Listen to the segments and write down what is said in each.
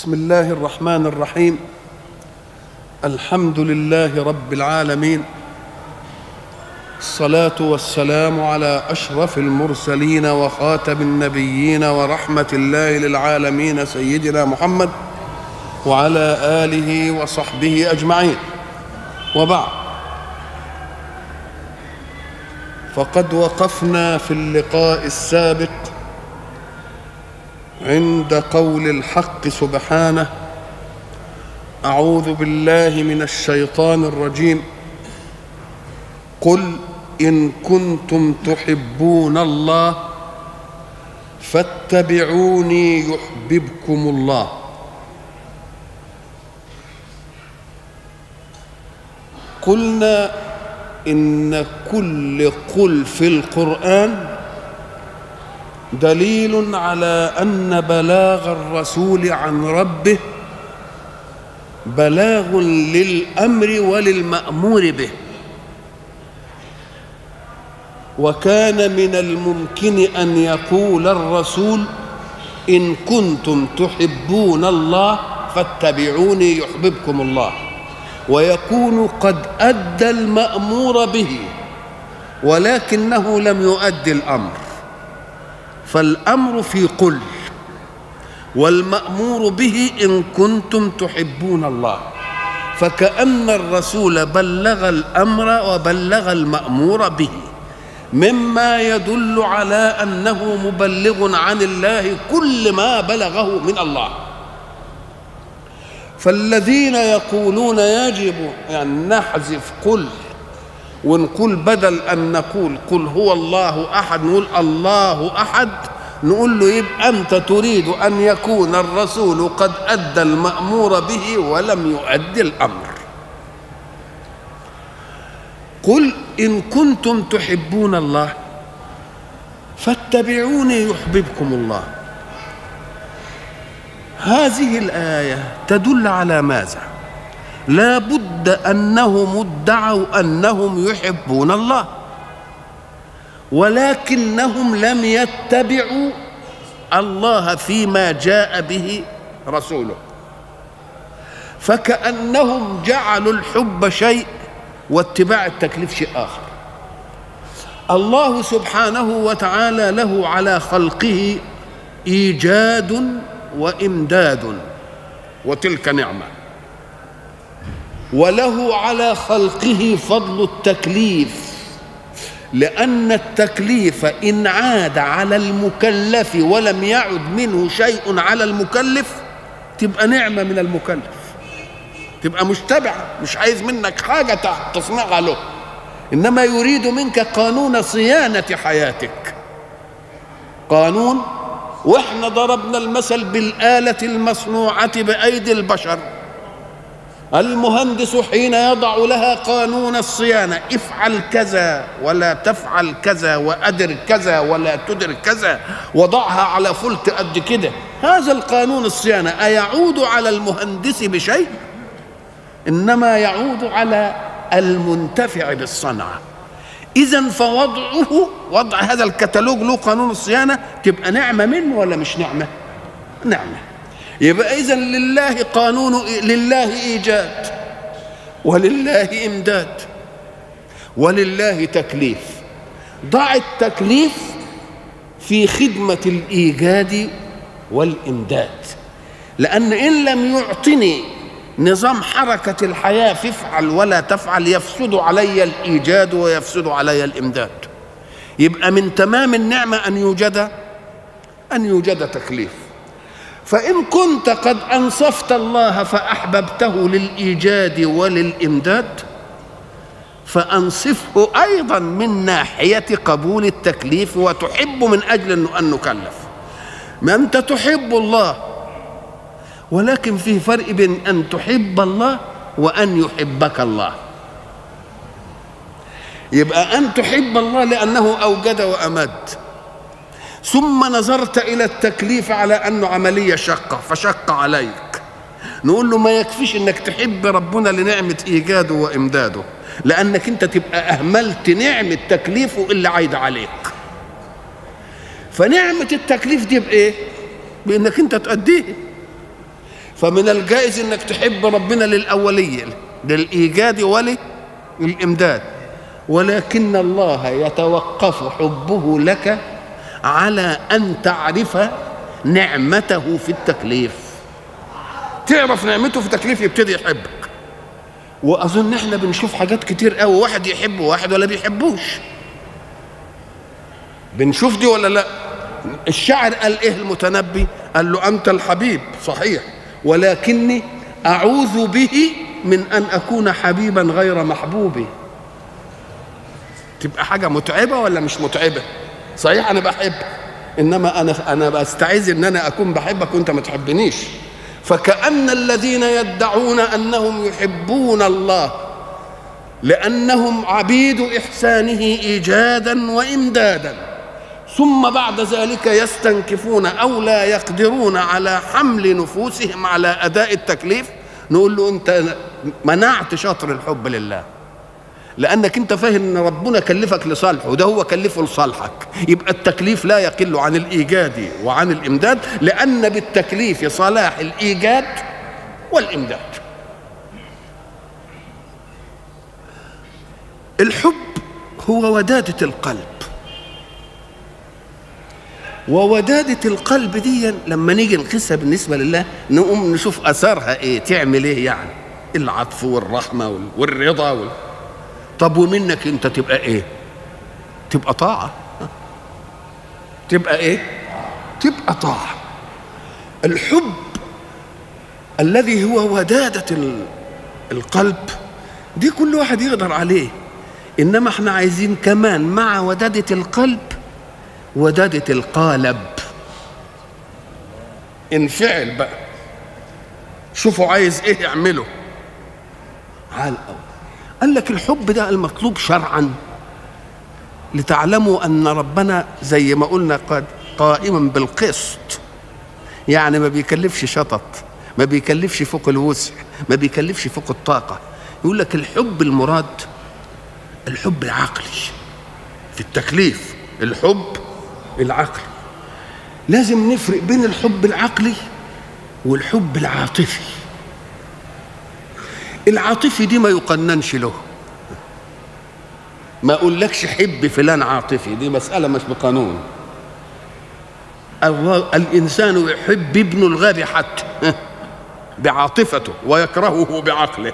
بسم الله الرحمن الرحيم الحمد لله رب العالمين الصلاه والسلام على اشرف المرسلين وخاتم النبيين ورحمه الله للعالمين سيدنا محمد وعلى اله وصحبه اجمعين وبعد فقد وقفنا في اللقاء السابق عند قول الحق سبحانه اعوذ بالله من الشيطان الرجيم قل ان كنتم تحبون الله فاتبعوني يحببكم الله قلنا ان كل قل في القران دليل على ان بلاغ الرسول عن ربه بلاغ للامر وللمامور به وكان من الممكن ان يقول الرسول ان كنتم تحبون الله فاتبعوني يحببكم الله ويكون قد ادى المامور به ولكنه لم يؤدي الامر فالامر في قل والمامور به ان كنتم تحبون الله فكان الرسول بلغ الامر وبلغ المامور به مما يدل على انه مبلغ عن الله كل ما بلغه من الله فالذين يقولون يجب ان يعني نحذف قل ونقول بدل ان نقول قل هو الله احد نقول الله احد نقول له يبقى انت تريد ان يكون الرسول قد ادى المامور به ولم يؤدي الامر قل ان كنتم تحبون الله فاتبعوني يحببكم الله هذه الايه تدل على ماذا لا بد انهم ادعوا انهم يحبون الله ولكنهم لم يتبعوا الله فيما جاء به رسوله فكانهم جعلوا الحب شيء واتباع التكليف شيء اخر الله سبحانه وتعالى له على خلقه ايجاد وامداد وتلك نعمه وله على خلقه فضل التكليف لأن التكليف إن عاد على المكلف ولم يعد منه شيء على المكلف تبقى نعمة من المكلف تبقى مشتبعة مش عايز منك حاجة تصنعها له إنما يريد منك قانون صيانة حياتك قانون واحنا ضربنا المثل بالآلة المصنوعة بأيدي البشر المهندس حين يضع لها قانون الصيانة افعل كذا ولا تفعل كذا وأدر كذا ولا تدر كذا وضعها على فلت قد كده هذا القانون الصيانة أيعود على المهندس بشيء إنما يعود على المنتفع بالصنعة إذا فوضعه وضع هذا الكتالوج له قانون الصيانة تبقى نعمة منه ولا مش نعمة؟ نعمة يبقى اذا لله قانون لله ايجاد ولله امداد ولله تكليف ضع التكليف في خدمه الايجاد والامداد لان ان لم يعطني نظام حركه الحياه فافعل ولا تفعل يفسد علي الايجاد ويفسد علي الامداد يبقى من تمام النعمه ان يوجد ان يوجد تكليف فإن كنت قد أنصفت الله فأحببته للإيجاد وللإمداد فأنصفه أيضا من ناحية قبول التكليف وتحب من أجل أنه أن نكلف ما أنت تحب الله ولكن في فرق بين أن تحب الله وأن يحبك الله يبقى أن تحب الله لأنه أوجد وأمد ثم نظرت الى التكليف على انه عمليه شقه فشق عليك نقول له ما يكفيش انك تحب ربنا لنعمه ايجاده وامداده لانك انت تبقى اهملت نعمه تكليفه اللي عايده عليك فنعمه التكليف دي بايه بانك انت تؤديه فمن الجائز انك تحب ربنا للاوليه للايجاد وللامداد ولكن الله يتوقف حبه لك على ان تعرف نعمته في التكليف تعرف نعمته في التكليف يبتدي يحبك واظن احنا بنشوف حاجات كتير قوي واحد يحب واحد ولا بيحبوش بنشوف دي ولا لا الشاعر قال ايه المتنبي قال له انت الحبيب صحيح ولكني اعوذ به من ان اكون حبيبا غير محبوبي تبقى حاجه متعبه ولا مش متعبه صحيح انا بحبك انما انا انا بستعيذ ان انا اكون بحبك وانت ما تحبنيش فكأن الذين يدعون انهم يحبون الله لانهم عبيد احسانه ايجادا وامدادا ثم بعد ذلك يستنكفون او لا يقدرون على حمل نفوسهم على اداء التكليف نقول له انت منعت شطر الحب لله لانك انت فاهم ان ربنا كلفك لصالحه وده هو كلفه لصالحك يبقى التكليف لا يقل عن الايجاد وعن الامداد لان بالتكليف صلاح الايجاد والامداد الحب هو وداده القلب وودادة القلب دي لما نيجي نقيسها بالنسبة لله نقوم نشوف أثرها إيه تعمل إيه يعني العطف والرحمة والرضا وال... طب ومنك أنت تبقى إيه تبقى طاعة تبقى إيه تبقى طاعة الحب الذي هو ودادة القلب دي كل واحد يقدر عليه إنما احنا عايزين كمان مع ودادة القلب ودادة القالب انفعل بقى شوفوا عايز ايه يعمله على الأول قال لك الحب ده المطلوب شرعا لتعلموا ان ربنا زي ما قلنا قد قائما بالقسط يعني ما بيكلفش شطط ما بيكلفش فوق الوسع ما بيكلفش فوق الطاقه يقول لك الحب المراد الحب العقلي في التكليف الحب العقلي لازم نفرق بين الحب العقلي والحب العاطفي العاطفي دي ما يقننش له ما اقولكش حب فلان عاطفي دي مسألة مش بقانون الإنسان يحب ابنه الغبي حتى بعاطفته ويكرهه بعقله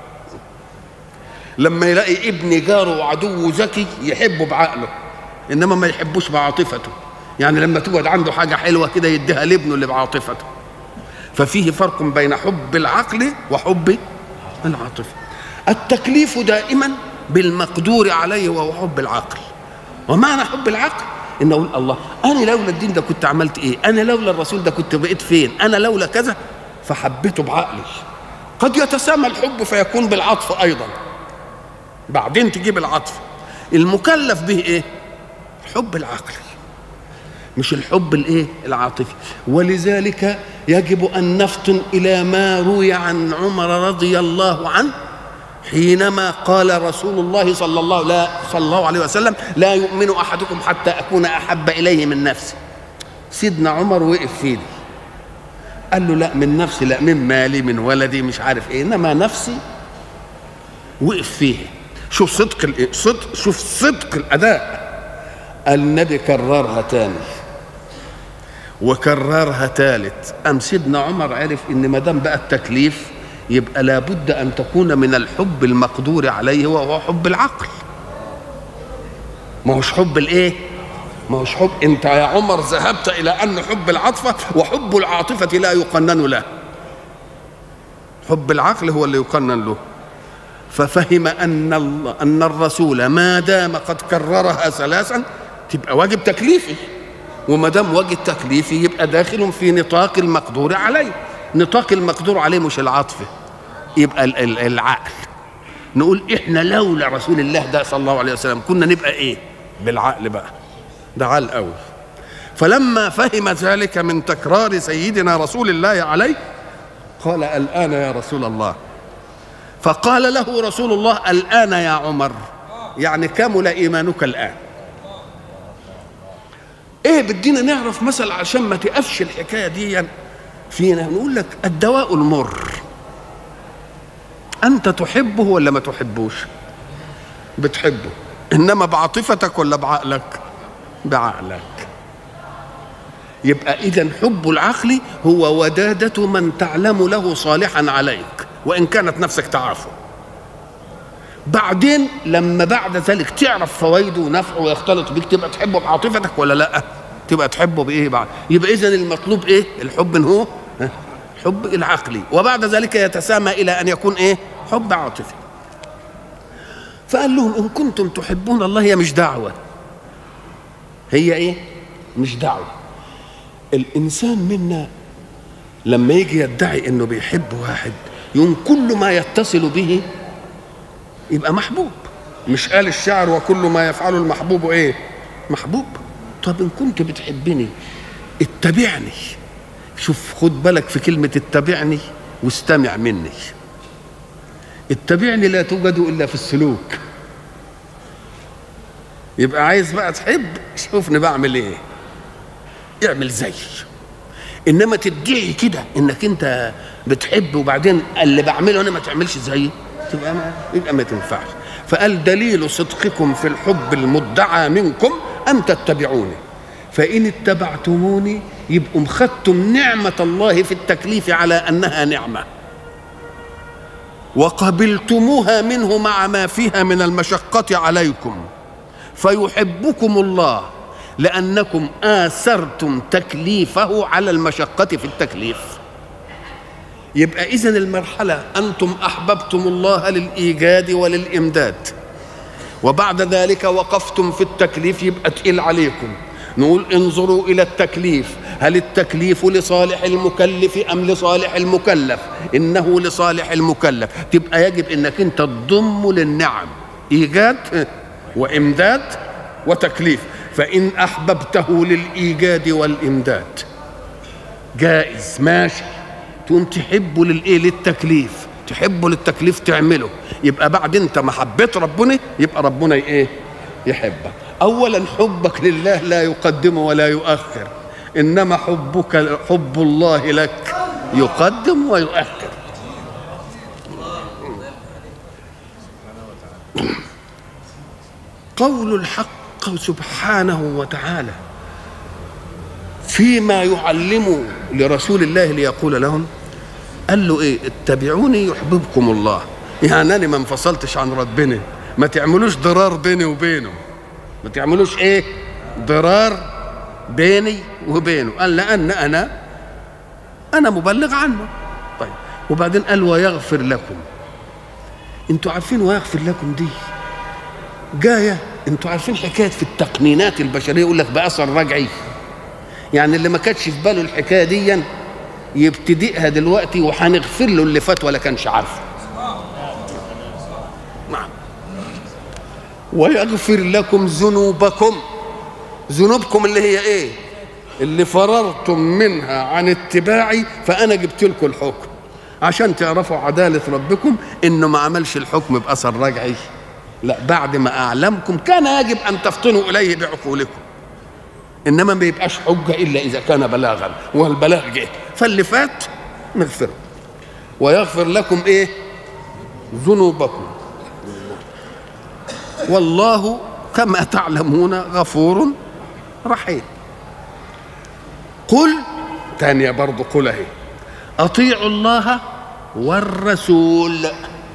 لما يلاقي ابن جاره وعدوه ذكي يحبه بعقله انما ما يحبوش بعاطفته يعني لما تقعد عنده حاجه حلوه كده يديها لابنه اللي بعاطفته ففيه فرق بين حب العقل وحب العاطفه التكليف دائما بالمقدور عليه وهو حب العقل ومعنى حب العقل ان اقول الله انا لولا الدين ده كنت عملت ايه انا لولا الرسول ده كنت بقيت فين انا لولا كذا فحبيته بعقلي قد يتسامى الحب فيكون بالعطف ايضا بعدين تجيب العطف المكلف به ايه الحب العقلي مش الحب الايه العاطفي ولذلك يجب ان نفطن الى ما روي عن عمر رضي الله عنه حينما قال رسول الله صلى الله لا صلى الله عليه وسلم لا يؤمن احدكم حتى اكون احب اليه من نفسي سيدنا عمر وقف في دي قال له لا من نفسي لا من مالي من ولدي مش عارف ايه انما نفسي وقف فيه شوف صدق صدق شوف صدق الاداء النبي كررها تاني وكررها تالت أم سيدنا عمر عرف إن ما دام بقى التكليف يبقى لابد أن تكون من الحب المقدور عليه وهو حب العقل ما هوش حب الإيه؟ ما هوش حب أنت يا عمر ذهبت إلى أن حب العاطفة وحب العاطفة لا يقنن له حب العقل هو اللي يقنن له ففهم أن الله أن الرسول ما دام قد كررها ثلاثا تبقى واجب تكليفي وما دام واجب تكليفي يبقى داخل في نطاق المقدور عليه نطاق المقدور عليه مش العاطفه يبقى العقل نقول احنا لولا رسول الله ده صلى الله عليه وسلم كنا نبقى ايه بالعقل بقى ده على الاول فلما فهم ذلك من تكرار سيدنا رسول الله عليه قال الان يا رسول الله فقال له رسول الله الان يا عمر يعني كمل ايمانك الان ايه بدينا نعرف مثل عشان ما تقفش الحكايه دي يعني فينا نقول لك الدواء المر انت تحبه ولا ما تحبوش بتحبه انما بعاطفتك ولا بعقلك بعقلك يبقى اذا حب العقل هو وداده من تعلم له صالحا عليك وان كانت نفسك تعرفه بعدين لما بعد ذلك تعرف فوائده ونفعه ويختلط بيك تبقى تحبه بعاطفتك ولا لا تبقى تحبه بايه بعد يبقى اذا المطلوب ايه الحب هو حب العقلي وبعد ذلك يتسامى الى ان يكون ايه حب عاطفي فقال لهم ان كنتم تحبون الله هي مش دعوه هي ايه مش دعوه الانسان منا لما يجي يدعي انه بيحب واحد يوم كل ما يتصل به يبقى محبوب مش قال الشاعر وكل ما يفعله المحبوب ايه محبوب طب ان كنت بتحبني اتبعني شوف خد بالك في كلمة اتبعني واستمع مني اتبعني لا توجد الا في السلوك يبقى عايز بقى تحب شوفني بعمل ايه اعمل زي انما تدعي كده انك انت بتحب وبعدين اللي بعمله انا ما تعملش زيي تبقى ما يبقى ما تنفعش فقال دليل صدقكم في الحب المدعى منكم ان تتبعوني فان اتبعتموني يبقوا خدتم نعمه الله في التكليف على انها نعمه وقبلتموها منه مع ما فيها من المشقه عليكم فيحبكم الله لانكم اثرتم تكليفه على المشقه في التكليف يبقى اذا المرحله انتم احببتم الله للايجاد وللامداد وبعد ذلك وقفتم في التكليف يبقى تقيل عليكم نقول انظروا الى التكليف هل التكليف لصالح المكلف ام لصالح المكلف انه لصالح المكلف تبقى يجب انك انت تضم للنعم ايجاد وامداد وتكليف فان احببته للايجاد والامداد جائز ماشي تقوم تحبه للايه للتكليف تحبه للتكليف تعمله يبقى بعد انت محبه ربنا يبقى ربنا ايه يحبك اولا حبك لله لا يقدم ولا يؤخر انما حبك حب الله لك يقدم ويؤخر قول الحق سبحانه وتعالى فيما يعلم لرسول الله ليقول لهم قال له ايه اتبعوني يحببكم الله يعني انا ما انفصلتش عن ربنا ما تعملوش ضرار بيني وبينه ما تعملوش ايه ضرار بيني وبينه قال لان انا انا مبلغ عنه طيب وبعدين قال ويغفر لكم انتوا عارفين ويغفر لكم دي جايه انتوا عارفين حكايه في التقنينات البشريه يقول لك باثر رجعي يعني اللي ما كانش في باله الحكايه دي يبتدئها دلوقتي وهنغفر له اللي فات ولا كانش عارفه نعم ويغفر لكم ذنوبكم ذنوبكم اللي هي ايه اللي فررتم منها عن اتباعي فانا جبت لكم الحكم عشان تعرفوا عداله ربكم انه ما عملش الحكم باثر رجعي لا بعد ما اعلمكم كان يجب ان تفطنوا اليه بعقولكم انما ما يبقاش حجه الا اذا كان بلاغا والبلاغ جه فاللي فات نغفره ويغفر لكم ايه ذنوبكم والله كما تعلمون غفور رحيم قل تانية برضو قل اهي اطيعوا الله والرسول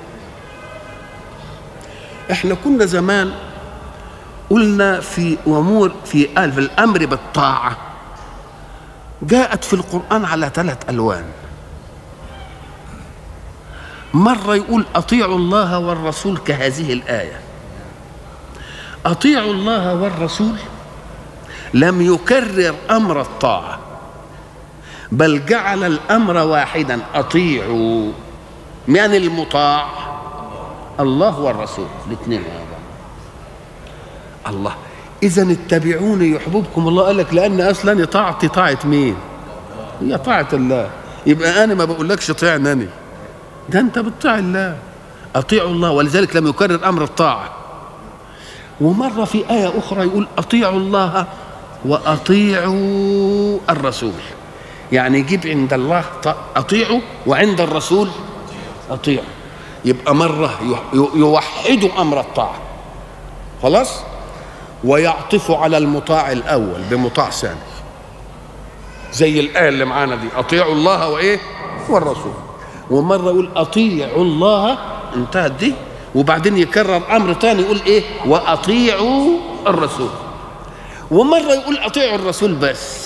احنا كنا زمان قلنا في امور في في الامر بالطاعه جاءت في القران على ثلاث الوان مره يقول اطيعوا الله والرسول كهذه الايه اطيعوا الله والرسول لم يكرر امر الطاعه بل جعل الامر واحدا اطيعوا من المطاع الله والرسول الاثنين الله اذا اتبعوني يحببكم الله قال لك لان اصلا طاعتي طاعه مين هي طاعه الله يبقى انا ما بقولكش اطيعني انا ده انت بتطيع الله اطيعوا الله ولذلك لم يكرر امر الطاعه ومره في ايه اخرى يقول اطيعوا الله واطيعوا الرسول يعني يجيب عند الله اطيعه وعند الرسول اطيعه يبقى مره يوحد امر الطاعه خلاص ويعطف على المطاع الاول بمطاع ثاني زي الايه اللي معانا دي اطيعوا الله وايه والرسول ومره يقول اطيعوا الله انتهت دي وبعدين يكرر امر ثاني يقول ايه واطيعوا الرسول ومره يقول اطيعوا الرسول بس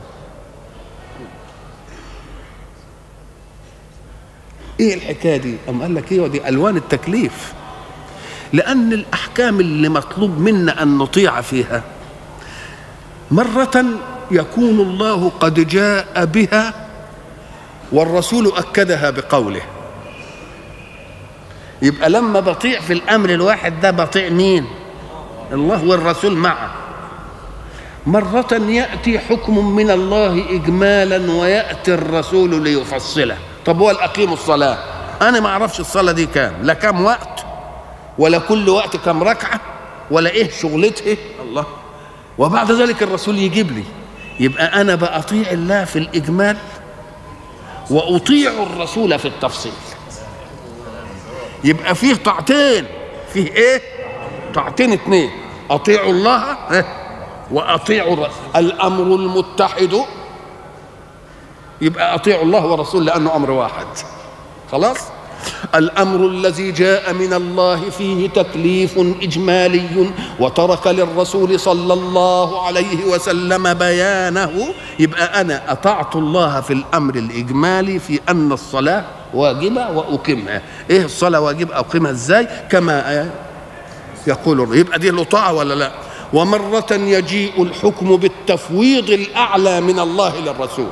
ايه الحكايه دي ام قال لك ايه دي الوان التكليف لان الاحكام اللي مطلوب منا ان نطيع فيها مره يكون الله قد جاء بها والرسول اكدها بقوله يبقى لما بطيع في الامر الواحد ده بطيع مين الله والرسول معه مرة يأتي حكم من الله إجمالا ويأتي الرسول ليفصله طب هو الأقيم الصلاة أنا ما أعرفش الصلاة دي كام لا كام وقت ولا كل وقت كام ركعة ولا إيه شغلته الله وبعد ذلك الرسول يجيب لي يبقى أنا بأطيع الله في الإجمال وأطيع الرسول في التفصيل يبقى فيه طاعتين فيه إيه طاعتين اتنين أطيعوا الله وأطيعوا الرسول الأمر المتحد يبقى أطيعوا الله ورسول لأنه أمر واحد خلاص الامر الذي جاء من الله فيه تكليف اجمالي وترك للرسول صلى الله عليه وسلم بيانه يبقى انا اطعت الله في الامر الاجمالي في ان الصلاه واجبه واقيمها ايه الصلاه واجبه اقيمها ازاي كما يقول يبقى دي له طاعه ولا لا ومره يجيء الحكم بالتفويض الاعلى من الله للرسول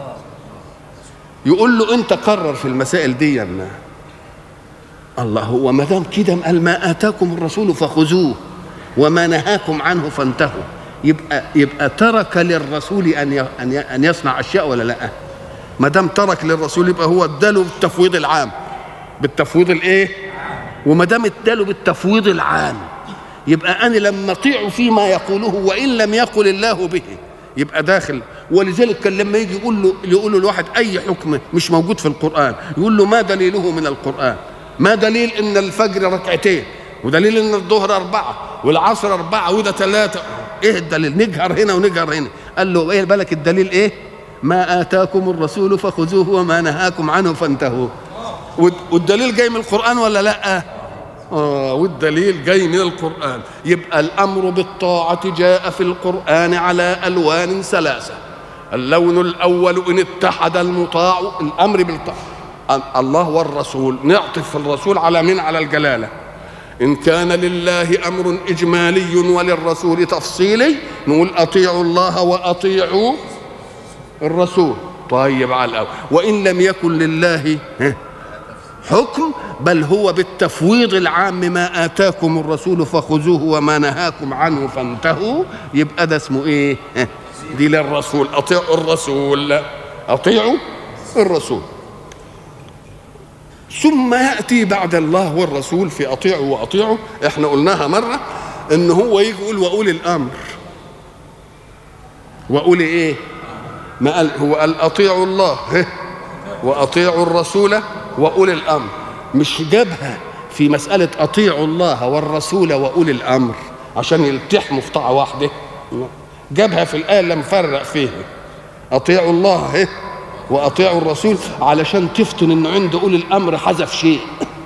يقول له انت قرر في المسائل دي الله هو ما دام كده قال ما اتاكم الرسول فخذوه وما نهاكم عنه فانتهوا يبقى يبقى ترك للرسول ان ان ان يصنع اشياء ولا لا ما دام ترك للرسول يبقى هو اداله بالتفويض العام بالتفويض الايه وما دام اداله بالتفويض العام يبقى انا لما اطيع فيما يقوله وان لم يقل الله به يبقى داخل ولذلك كان لما يجي يقول له يقول له الواحد اي حكم مش موجود في القران يقول له ما دليله من القران ما دليل ان الفجر ركعتين ودليل ان الظهر اربعه والعصر اربعه وده ثلاثه ايه الدليل نجهر هنا ونجهر هنا قال له ايه بالك الدليل ايه ما اتاكم الرسول فخذوه وما نهاكم عنه فانتهوا والدليل جاي من القران ولا لا آه والدليل جاي من القرآن يبقى الأمر بالطاعة جاء في القرآن على ألوان ثلاثة اللون الأول إن اتحد المطاع الأمر بالطاعة الله والرسول نعطف الرسول على من على الجلالة إن كان لله أمر إجمالي وللرسول تفصيلي نقول أطيعوا الله وأطيعوا الرسول طيب على الأول وإن لم يكن لله حكم بل هو بالتفويض العام ما آتاكم الرسول فخذوه وما نهاكم عنه فانتهوا يبقى ده اسمه إيه دي للرسول أطيعوا الرسول أطيعوا الرسول ثم ياتي بعد الله والرسول في اطيعوا واطيعوا احنا قلناها مره ان هو يجي يقول واولي الامر واولي ايه ما قال هو قال اطيعوا الله واطيعوا الرسول واولي الامر مش جابها في مساله اطيعوا الله والرسول واولي الامر عشان يلتحموا في طاعه واحده جابها في الايه اللي مفرق فيها اطيعوا الله واطيعوا الرسول علشان تفتن ان عند اولي الامر حذف شيء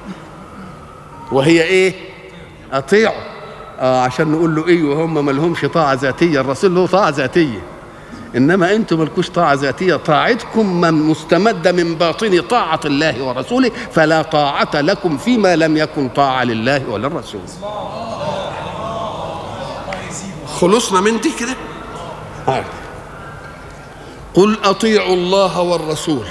وهي ايه اطيعوا آه عشان نقول له ايه وهم ما لهمش طاعه ذاتيه الرسول له طاعه ذاتيه انما انتم مالكوش طاعه ذاتيه طاعتكم من مستمده من باطن طاعه الله ورسوله فلا طاعه لكم فيما لم يكن طاعه لله وللرسول خلصنا من دي كده آه. قل اطيعوا الله والرسول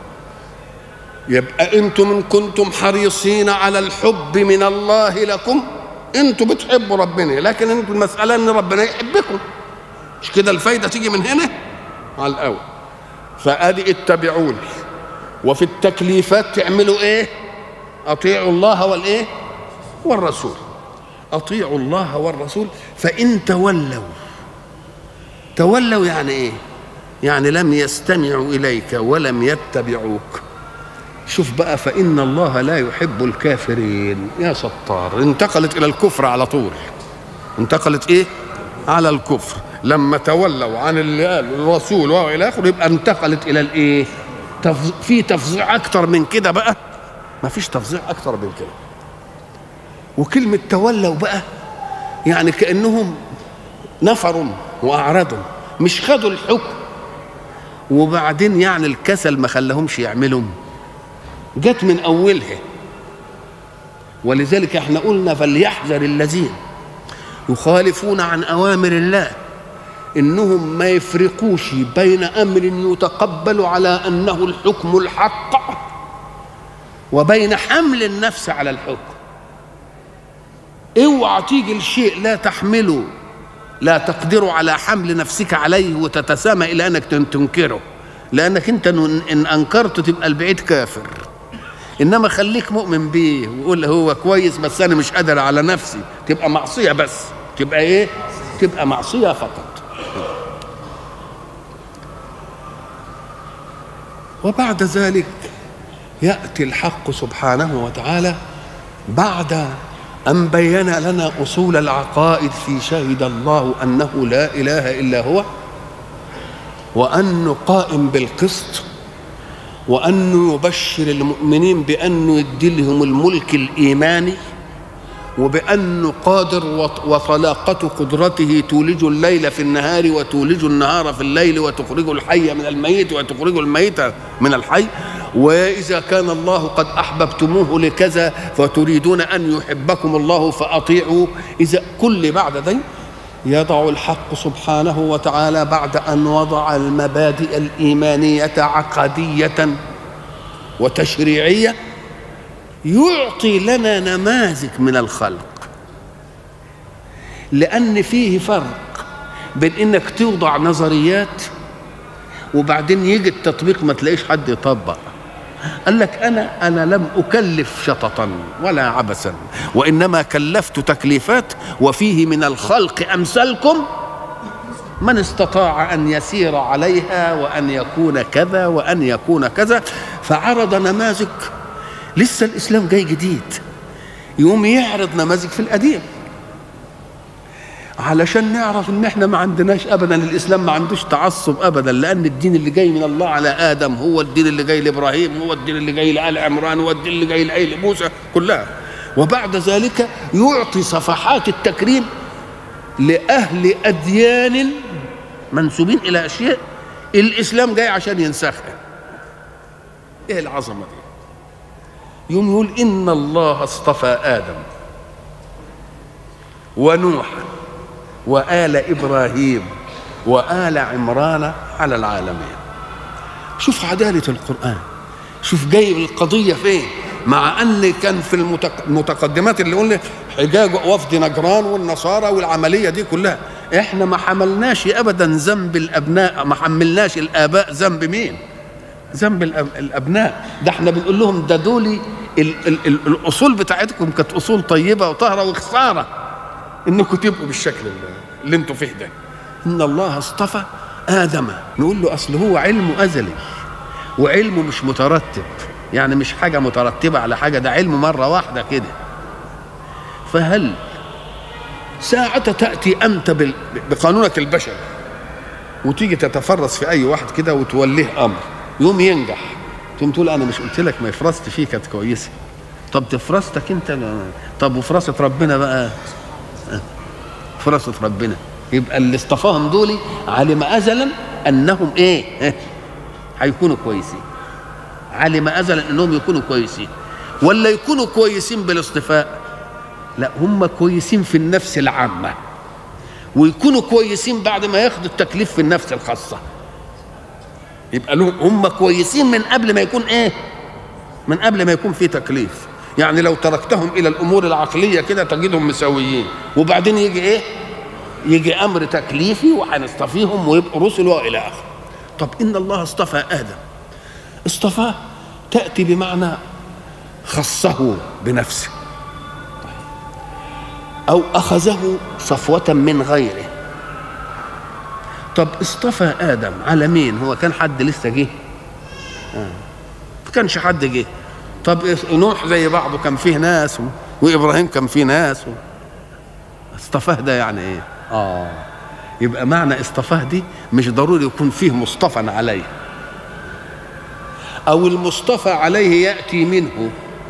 يبقى انتم ان كنتم حريصين على الحب من الله لكم انتم بتحبوا ربنا لكن انتم المساله ان ربنا يحبكم مش كده الفايده تيجي من هنا على الاول فادي اتبعوني وفي التكليفات تعملوا ايه اطيعوا الله والايه والرسول اطيعوا الله والرسول فان تولوا تولوا يعني ايه يعني لم يستمعوا اليك ولم يتبعوك شوف بقى فان الله لا يحب الكافرين يا ستار انتقلت الى الكفر على طول انتقلت ايه على الكفر لما تولوا عن اللي قال الرسول والى اخره يبقى انتقلت الى الايه تفز... في تفظيع اكتر من كده بقى ما فيش تفظيع اكتر من كده وكلمه تولوا بقى يعني كانهم نفروا واعرضوا مش خدوا الحكم وبعدين يعني الكسل ما خلاهمش يعملوا جت من اولها ولذلك احنا قلنا فليحذر الذين يخالفون عن اوامر الله انهم ما يفرقوش بين امر يتقبل على انه الحكم الحق وبين حمل النفس على الحكم اوعى تيجي الشيء لا تحمله لا تقدر على حمل نفسك عليه وتتسامى الى انك تنكره لانك انت ان انكرت تبقى البعيد كافر انما خليك مؤمن بيه وقول هو كويس بس انا مش قادر على نفسي تبقى معصيه بس تبقى ايه تبقى معصيه فقط وبعد ذلك ياتي الحق سبحانه وتعالى بعد ان بين لنا اصول العقائد في شهد الله انه لا اله الا هو وانه قائم بالقسط وانه يبشر المؤمنين بانه يدي لهم الملك الايماني وبأنه قادر وطلاقة قدرته تولج الليل في النهار وتولج النهار في الليل وتخرج الحي من الميت وتخرج الميت من الحي وإذا كان الله قد أحببتموه لكذا فتريدون أن يحبكم الله فأطيعوا إذا كل بعد ذلك يضع الحق سبحانه وتعالى بعد أن وضع المبادئ الإيمانية عقدية وتشريعية يعطي لنا نماذج من الخلق لأن فيه فرق بين إنك توضع نظريات وبعدين يجي التطبيق ما تلاقيش حد يطبق قال لك أنا أنا لم أكلف شططا ولا عبثا وإنما كلفت تكليفات وفيه من الخلق أمثالكم من استطاع أن يسير عليها وأن يكون كذا وأن يكون كذا فعرض نماذج لسه الاسلام جاي جديد يقوم يعرض نماذج في القديم علشان نعرف ان احنا ما عندناش ابدا الاسلام ما عندوش تعصب ابدا لان الدين اللي جاي من الله على ادم هو الدين اللي جاي لابراهيم هو الدين اللي جاي لال عمران هو الدين اللي جاي لآل موسى كلها وبعد ذلك يعطي صفحات التكريم لاهل اديان منسوبين الى اشياء الاسلام جاي عشان ينسخها ايه العظمه دي يوم يقول إن الله اصطفى آدم ونوح وآل إبراهيم وآل عمران على العالمين شوف عدالة القرآن شوف جايب القضية فين مع أن كان في المتقدمات اللي قلنا حجاج وفد نجران والنصارى والعملية دي كلها احنا ما حملناش ابدا ذنب الابناء ما حملناش الاباء ذنب مين ذنب الابناء ده احنا بنقول لهم ده دول ال ال ال الاصول بتاعتكم كانت اصول طيبه وطاهره وخساره انكم تبقوا بالشكل اللي انتوا فيه ده ان الله اصطفى ادم نقول له اصل هو علمه ازلي وعلمه مش مترتب يعني مش حاجه مترتبه على حاجه ده علم مره واحده كده فهل ساعة تأتي أنت بقانونك البشري وتيجي تتفرس في أي واحد كده وتوليه أمر يوم ينجح تقوم تقول انا مش قلت لك ما فرصتي فيه كانت كويسه طب تفرستك انت طب وفرصه ربنا بقى فرصه ربنا يبقى اللي اصطفاهم دول علم ازلا انهم ايه هيكونوا كويسين علم ازلا انهم يكونوا كويسين ولا يكونوا كويسين بالاصطفاء لا هم كويسين في النفس العامه ويكونوا كويسين بعد ما ياخدوا التكليف في النفس الخاصه يبقى لهم هم كويسين من قبل ما يكون ايه من قبل ما يكون في تكليف يعني لو تركتهم الى الامور العقليه كده تجدهم مساويين وبعدين يجي ايه يجي امر تكليفي وهنصطفيهم ويبقوا رسل والى اخره طب ان الله اصطفى ادم اصطفاه تاتي بمعنى خصه بنفسه او اخذه صفوه من غيره طب اصطفى ادم على مين هو كان حد لسه جه آه. ما كانش حد جه طب نوح زي بعضه كان فيه ناس و... وابراهيم كان فيه ناس و... اصطفاه ده يعني ايه اه يبقى معنى اصطفاه دي مش ضروري يكون فيه مصطفى عليه او المصطفى عليه ياتي منه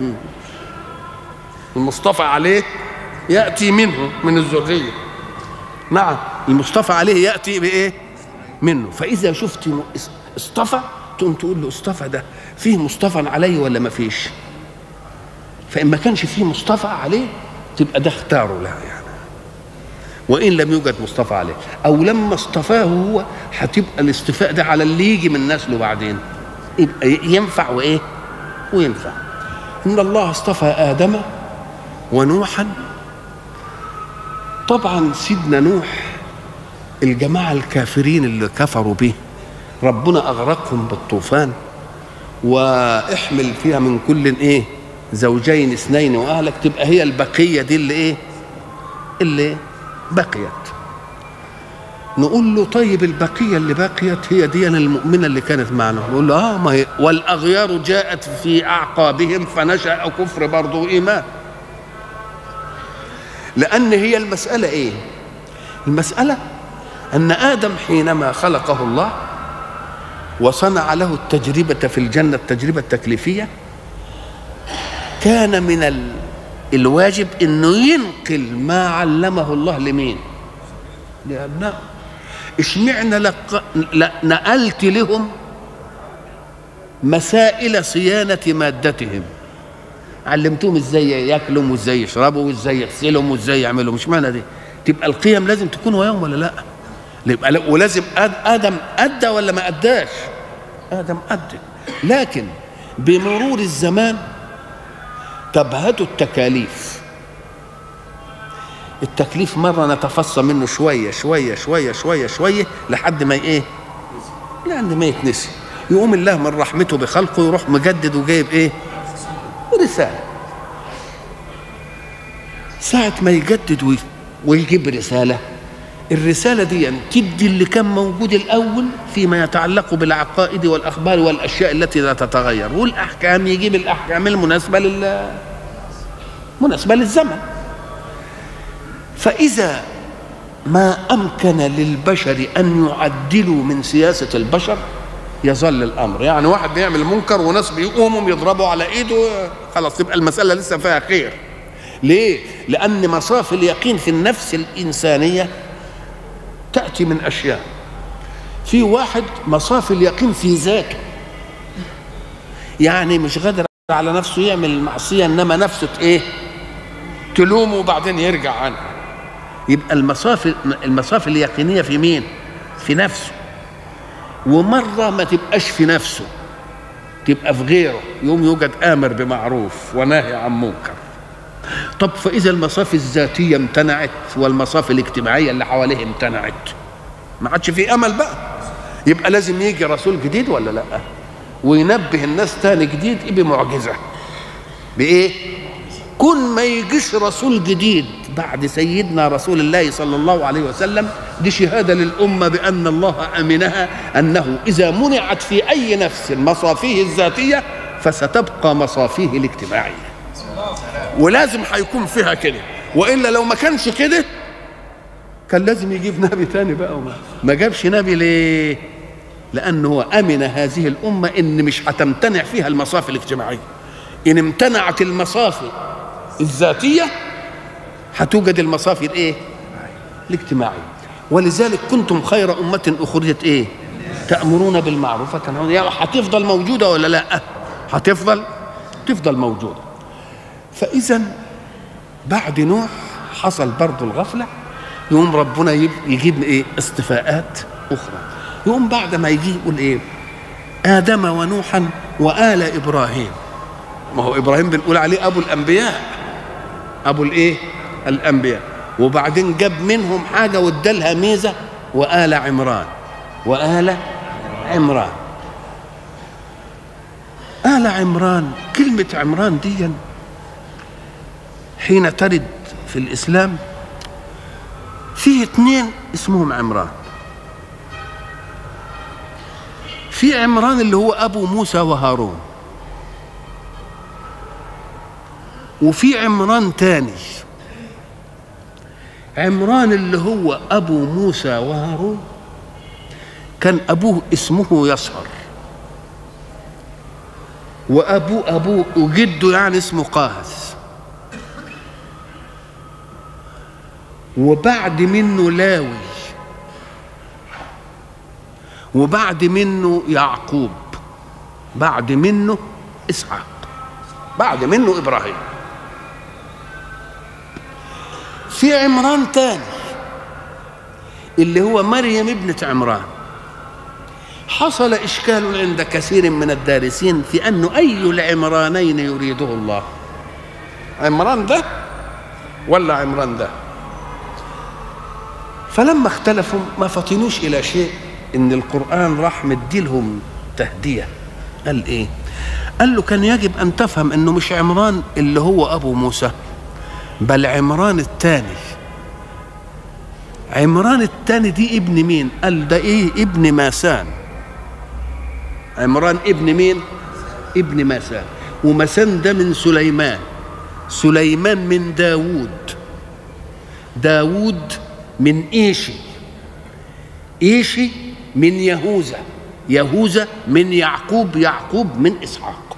المصطفى عليه ياتي منه من الذريه نعم المصطفى عليه ياتي بايه منه فاذا شفت اصطفى تقوم تقول له اصطفى ده فيه مصطفى عليه ولا ما فيش فان ما كانش فيه مصطفى عليه تبقى ده اختاره له يعني وان لم يوجد مصطفى عليه او لما اصطفاه هو هتبقى الاصطفاء ده على اللي يجي من نسله بعدين يبقى ينفع وايه وينفع ان الله اصطفى ادم ونوحا طبعا سيدنا نوح الجماعه الكافرين اللي كفروا به ربنا اغرقهم بالطوفان واحمل فيها من كل ايه زوجين اثنين واهلك تبقى هي البقيه دي اللي ايه اللي بقيت نقول له طيب البقيه اللي بقيت هي دي المؤمنه اللي كانت معنا نقول له اه ما هي والاغيار جاءت في اعقابهم فنشا كفر برضه وايمان لان هي المساله ايه المساله ان ادم حينما خلقه الله وصنع له التجربه في الجنه التجربه التكليفيه كان من ال... الواجب انه ينقل ما علمه الله لمين لابنائه اشمعنى لق... نقلت لهم مسائل صيانة مادتهم علمتهم ازاي ياكلوا وازاي يشربوا وازاي يغسلوا وازاي يعملوا مش معنى دي تبقى القيم لازم تكون وياهم ولا لا يبقى ولازم ادم ادى ولا ما اداش ادم ادى لكن بمرور الزمان تبهت التكاليف التكليف مرة نتفصى منه شوية شوية شوية شوية شوية لحد ما ايه لحد ما يتنسي يقوم الله من رحمته بخلقه يروح مجدد وجايب ايه رسالة ساعة ما يجدد ويجيب رسالة الرسالة دي تدي اللي كان موجود الأول فيما يتعلق بالعقائد والأخبار والأشياء التي لا تتغير والأحكام يجيب الأحكام المناسبة لل مناسبة للزمن فإذا ما أمكن للبشر أن يعدلوا من سياسة البشر يظل الأمر يعني واحد بيعمل منكر وناس بيقوموا يضربوا على إيده خلاص تبقى المسألة لسه فيها خير ليه؟ لأن مصاف اليقين في النفس الإنسانية تأتي من أشياء في واحد مصاف اليقين في ذاته يعني مش قادر على نفسه يعمل المعصية إنما نفسه إيه تلومه وبعدين يرجع عنها يبقى المصاف المصاف اليقينية في مين في نفسه ومرة ما تبقاش في نفسه تبقى في غيره يوم يوجد آمر بمعروف وناهي عن منكر طب فإذا المصاف الذاتية امتنعت والمصاف الاجتماعية اللي حواليه امتنعت ما عادش في أمل بقى يبقى لازم يجي رسول جديد ولا لا وينبه الناس تاني جديد بمعجزة بإيه كن ما يجيش رسول جديد بعد سيدنا رسول الله صلى الله عليه وسلم دي شهادة للأمة بأن الله أمنها أنه إذا منعت في أي نفس مصافيه الذاتية فستبقى مصافيه الاجتماعية ولازم هيكون فيها كده وإلا لو ما كانش كده كان لازم يجيب نبي تاني بقى وما ما جابش نبي ليه لأنه هو أمن هذه الأمة إن مش هتمتنع فيها المصافي الاجتماعية إن امتنعت المصافي الذاتية هتوجد المصافي الايه الاجتماعية ولذلك كنتم خير أمة أخرجت ايه تأمرون بالمعروف وتنهون يعني هتفضل موجودة ولا لا هتفضل تفضل موجودة فإذا بعد نوح حصل برضه الغفلة يقوم ربنا يجيب ايه استفاءات أخرى يقوم بعد ما يجي يقول ايه آدم ونوحا وآل إبراهيم ما هو إبراهيم بنقول عليه أبو الأنبياء أبو الإيه الأنبياء وبعدين جاب منهم حاجة وادالها ميزة وآل عمران وآل عمران آل عمران كلمة عمران دي حين ترد في الإسلام فيه اثنين اسمهم عمران في عمران اللي هو ابو موسى وهارون وفي عمران تاني عمران اللي هو ابو موسى وهارون كان ابوه اسمه يصهر وابوه ابوه وجده يعني اسمه قاهث وبعد منه لاوي وبعد منه يعقوب بعد منه اسحاق بعد منه ابراهيم في عمران تاني اللي هو مريم ابنة عمران حصل إشكال عند كثير من الدارسين في أنه أي العمرانين يريده الله عمران ده ولا عمران ده فلما اختلفوا ما فطنوش إلى شيء إن القرآن راح مديلهم تهدية قال إيه قال له كان يجب أن تفهم أنه مش عمران اللي هو أبو موسى بل عمران الثاني عمران الثاني دي ابن مين قال ده ايه ابن ماسان عمران ابن مين ابن ماسان وماسان ده من سليمان سليمان من داوود داوود من ايشي ايشي من يهوذا يهوذا من يعقوب يعقوب من اسحاق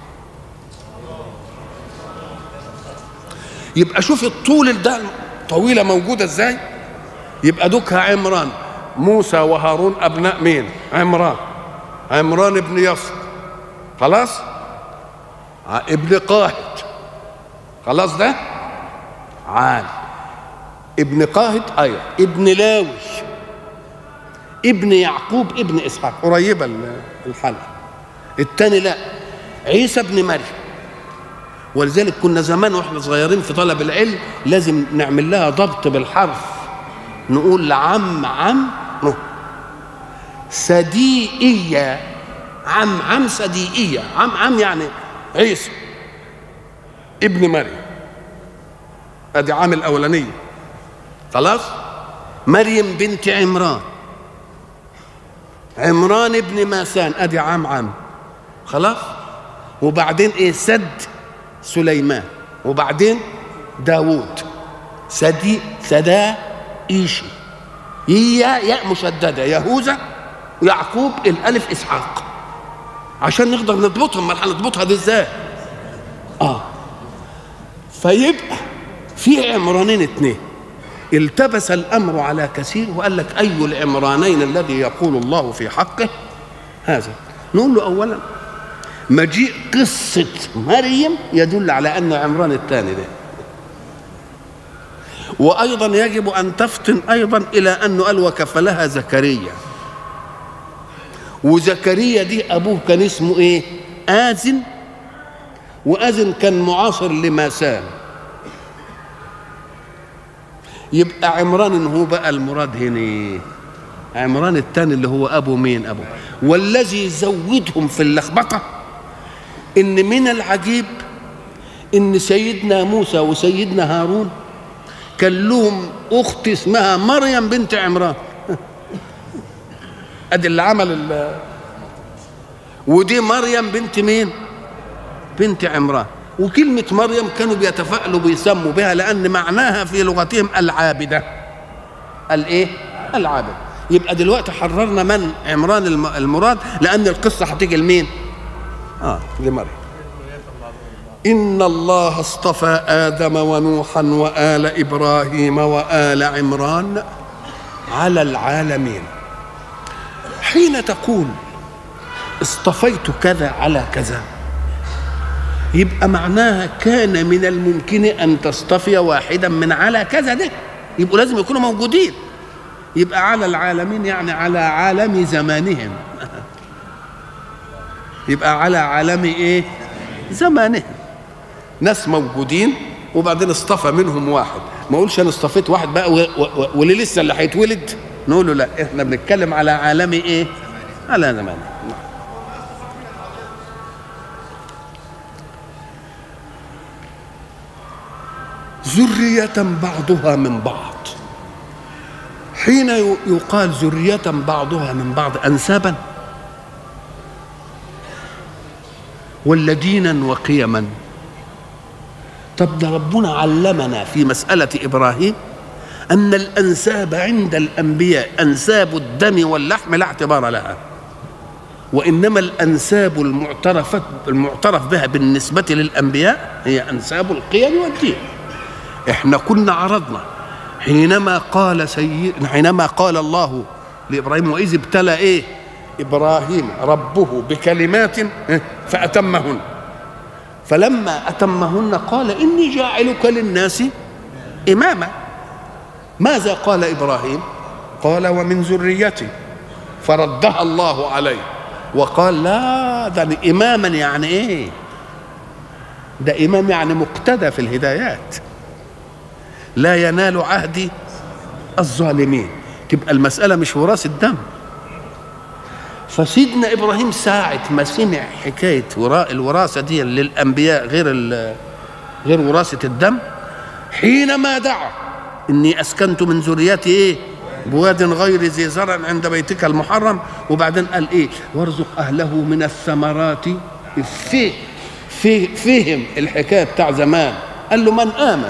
يبقى شوف الطول ده طويله موجوده ازاي يبقى دوكها عمران موسى وهارون ابناء مين عمران عمران ابن يسر خلاص ابن قاهد خلاص ده عال ابن قاهد ايوه ابن لاوي ابن يعقوب ابن اسحاق قريبه الحلقه الثاني لا عيسى ابن مريم ولذلك كنا زمان واحنا صغيرين في طلب العلم لازم نعمل لها ضبط بالحرف نقول لعم عم صديقية عم عم صديقية عم عم يعني عيسى ابن مريم ادي عام الاولانيه خلاص مريم بنت عمران عمران ابن ماسان ادي عام عام خلاص وبعدين ايه سد سليمان وبعدين داوود سدي سدا ايشي هي ياء مشدده يهوذا ويعقوب الالف اسحاق عشان نقدر نضبطهم ما هنضبطها دي ازاي اه فيبقى في عمرانين اثنين التبس الامر على كثير وقال لك اي العمرانين الذي يقول الله في حقه هذا نقول له اولا مجيء قصة مريم يدل على أن عمران الثاني ده وأيضا يجب أن تفطن أيضا إلى أنه قال وكفلها زكريا وزكريا دي أبوه كان اسمه إيه آزن وآزن كان معاصر لماسان يبقى عمران هو بقى المراد هنا عمران الثاني اللي هو أبو مين أبو والذي زودهم في اللخبطة ان من العجيب ان سيدنا موسى وسيدنا هارون كان لهم اخت اسمها مريم بنت عمران ادي اللي عمل ال ودي مريم بنت مين بنت عمران وكلمة مريم كانوا بيتفائلوا بيسموا بها لأن معناها في لغتهم العابدة الإيه؟ العابدة يبقى دلوقتي حررنا من عمران المراد لأن القصة هتيجي لمين؟ آه لمريم إن الله اصطفى آدم ونوحا وآل إبراهيم وآل عمران على العالمين حين تقول اصطفيت كذا على كذا يبقى معناها كان من الممكن أن تصطفي واحدا من على كذا ده يبقوا لازم يكونوا موجودين يبقى على العالمين يعني على عالم زمانهم يبقى على عالم ايه زمانهم ناس موجودين وبعدين اصطفى منهم واحد ما اقولش انا اصطفيت واحد بقى واللي لسه اللي هيتولد نقول له لا احنا بنتكلم على عالم ايه على زمان ذرية بعضها من بعض حين يقال ذرية بعضها من بعض أنسابا ولا دينا وقيما طب ده ربنا علمنا في مسألة إبراهيم أن الأنساب عند الأنبياء أنساب الدم واللحم لا اعتبار لها وإنما الأنساب المعترفة المعترف بها بالنسبة للأنبياء هي أنساب القيم والدين إحنا كنا عرضنا حينما قال سيد حينما قال الله لإبراهيم وإذ ابتلى إيه إبراهيم ربه بكلمات فأتمهن فلما أتمهن قال إني جاعلك للناس إماما ماذا قال إبراهيم قال ومن ذريتي فردها الله عليه وقال لا ده إماما يعني إيه ده إمام يعني مقتدى في الهدايات لا ينال عهدي الظالمين تبقى المسألة مش وراثة دم فسيدنا ابراهيم ساعة ما سمع حكاية وراء الوراثة دي للأنبياء غير غير وراثة الدم حينما دعا إني أسكنت من ذريتي إيه بواد غير ذي زرع عند بيتك المحرم وبعدين قال إيه وارزق أهله من الثمرات في في فهم الحكاية بتاع زمان قال له من آمن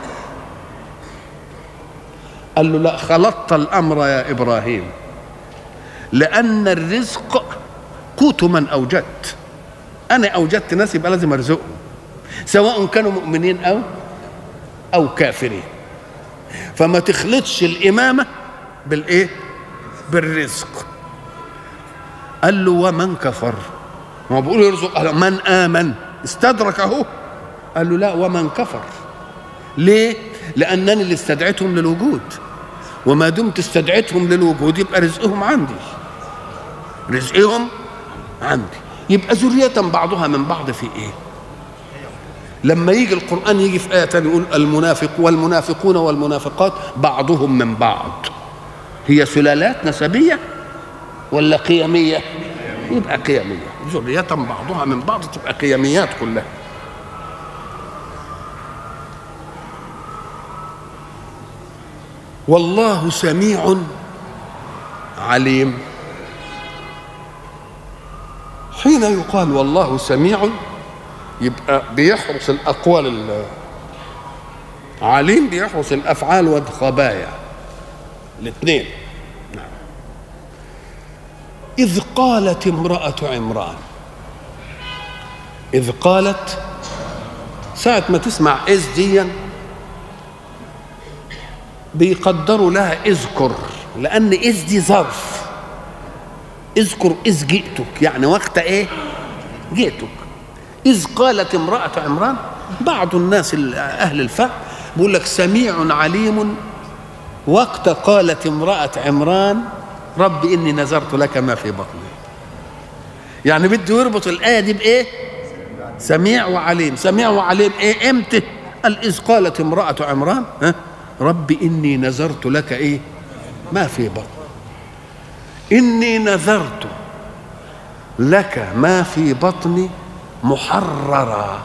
قال له لا خلطت الأمر يا إبراهيم لأن الرزق قوت من أوجدت أنا أوجدت ناس يبقى لازم أرزقهم سواء كانوا مؤمنين أو أو كافرين فما تخلطش الإمامة بالإيه؟ بالرزق قال له ومن كفر ما بقول يرزق من آمن استدرك أهو قال له لا ومن كفر ليه؟ لأنني اللي استدعيتهم للوجود وما دمت استدعيتهم للوجود يبقى رزقهم عندي رزقهم عندي يبقى ذرية بعضها من بعض في ايه لما يجي القرآن يجي في آية تانية يقول المنافق والمنافقون والمنافقات بعضهم من بعض هي سلالات نسبية ولا قيمية يبقى قيمية ذرية بعضها من بعض تبقى قيميات كلها والله سميع عليم حين يقال والله سميع يبقى بيحرس الأقوال عليم بيحرس الأفعال والخبايا الاثنين نعم. إذ قالت امرأة عمران إذ قالت ساعة ما تسمع إذ ديا بيقدروا لها اذكر لأن إذ دي ظرف اذكر إذ جئتك يعني وقت إيه جئتك إذ قالت امرأة عمران بعض الناس أهل الفهم بيقول لك سميع عليم وقت قالت امرأة عمران رب إني نذرت لك ما في بطني يعني بده يربط الآية دي بإيه سميع وعليم سميع وعليم إيه إمتى قال إذ قالت امرأة عمران ها رب إني نذرت لك إيه ما في بطن إني نذرت لك ما في بطني محررا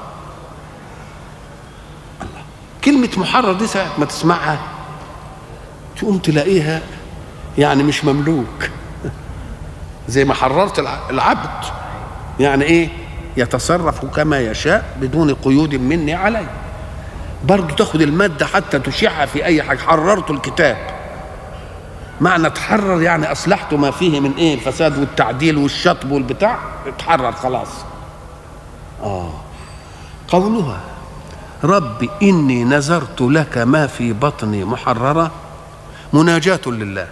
الله كلمة محرر دي ساعة ما تسمعها تقوم تلاقيها يعني مش مملوك زي ما حررت العبد يعني ايه يتصرف كما يشاء بدون قيود مني عليه برضه تاخد المادة حتى تشيعها في أي حاجة حررت الكتاب معنى تحرر يعني أصلحت ما فيه من إيه الفساد والتعديل والشطب والبتاع اتحرر خلاص آه قولها رب إني نذرت لك ما في بطني محررة مناجاة لله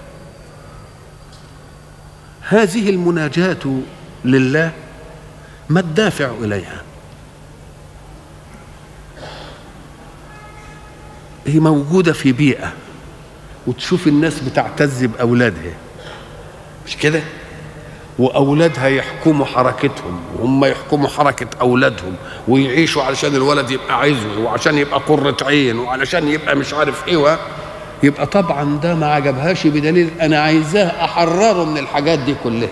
هذه المناجاة لله ما الدافع إليها هي موجودة في بيئة وتشوف الناس بتعتز بأولادها مش كده وأولادها يحكموا حركتهم وهم يحكموا حركة أولادهم ويعيشوا علشان الولد يبقى عزوي وعشان يبقى قرة عين وعلشان يبقى مش عارف إيه يبقى طبعا ده ما عجبهاش بدليل أنا عايزاه أحرره من الحاجات دي كلها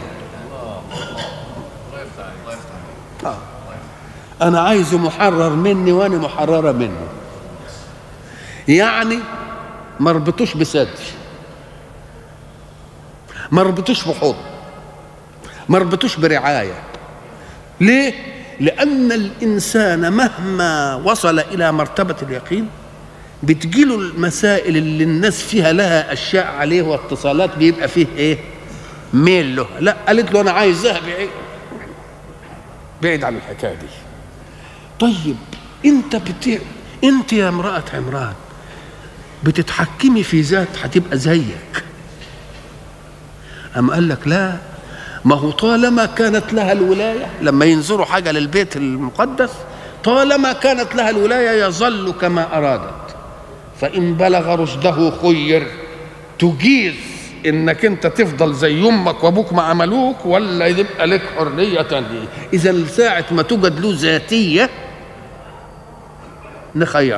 آه. أنا عايزه محرر مني وأنا محررة منه يعني ما ربطوش بسد ما ربطوش بحضن ما ربطوش برعاية ليه؟ لأن الإنسان مهما وصل إلى مرتبة اليقين بتجيله المسائل اللي الناس فيها لها أشياء عليه واتصالات بيبقى فيه إيه ميل له لا قالت له أنا عايز ذهب بعيد بعيد عن الحكاية دي طيب أنت بت... أنت يا امرأة عمران بتتحكمي في ذات هتبقى زيك أم قال لك لا ما هو طالما كانت لها الولاية لما ينظروا حاجة للبيت المقدس طالما كانت لها الولاية يظل كما أرادت فإن بلغ رشده خير تجيز انك انت تفضل زي امك وابوك ما عملوك ولا يبقى لك حريه تانية اذا ساعه ما توجد له ذاتيه نخيره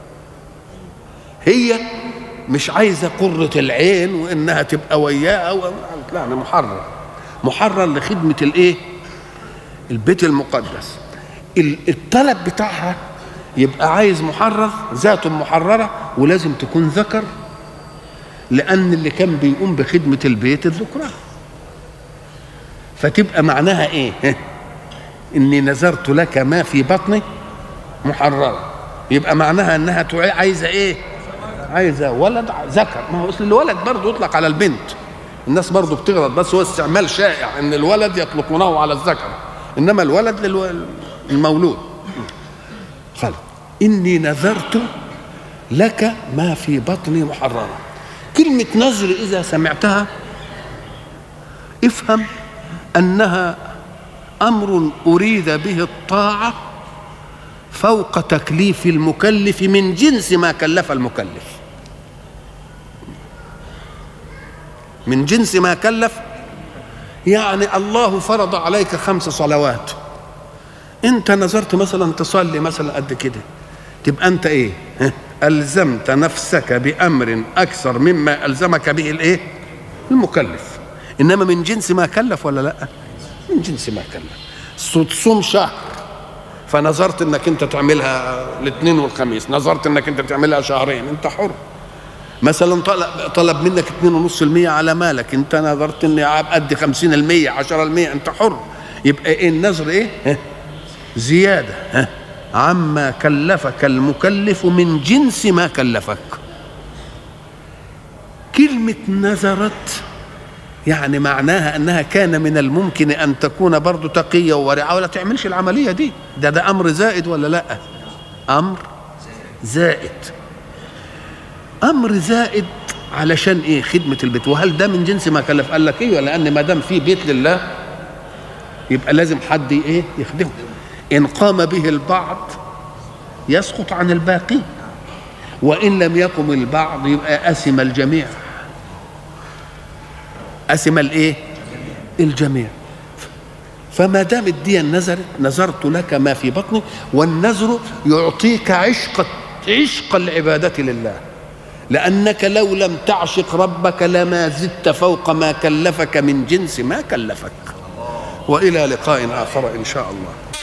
هي مش عايزه قره العين وانها تبقى وياه و... لا انا محرر محرر لخدمه الايه البيت المقدس الطلب بتاعها يبقى عايز محرر ذاته محرره ولازم تكون ذكر لان اللي كان بيقوم بخدمه البيت الذكران فتبقى معناها ايه اني نذرت لك ما في بطني محرره يبقى معناها انها عايزه ايه عايزه ولد ذكر ما هو اصل الولد برضه يطلق على البنت الناس برضه بتغلط بس هو استعمال شائع ان الولد يطلقونه على الذكر انما الولد للمولود خلق اني نذرت لك ما في بطني محررا كلمة نذر إذا سمعتها افهم أنها أمر أريد به الطاعة فوق تكليف المكلف من جنس ما كلف المكلف من جنس ما كلف يعني الله فرض عليك خمس صلوات انت نظرت مثلا تصلي مثلا قد كده تبقى انت ايه الزمت نفسك بامر اكثر مما الزمك به الايه المكلف انما من جنس ما كلف ولا لا من جنس ما كلف تصوم شهر فنظرت انك انت تعملها الاثنين والخميس نظرت انك انت تعملها شهرين انت حر مثلا طلب, طلب منك 2.5% على مالك انت نظرت اني ادي 50% 10% انت حر يبقى ايه النظر ايه زياده ها عما كلفك المكلف من جنس ما كلفك كلمة نذرت يعني معناها انها كان من الممكن ان تكون برضه تقية وورعة ولا تعملش العملية دي ده ده امر زائد ولا لا امر زائد امر زائد علشان ايه خدمة البيت وهل ده من جنس ما كلف قال لك ايه لان ما دام في بيت لله يبقى لازم حد ايه يخدمه ان قام به البعض يسقط عن الباقي وان لم يقم البعض يبقى اثم الجميع اثم الايه الجميع فما دام الدين نزلت نذرت لك ما في بطني والنذر يعطيك عشق عشق العبادة لله لأنك لو لم تعشق ربك لما زدت فوق ما كلفك من جنس ما كلفك وإلى لقاء آخر إن شاء الله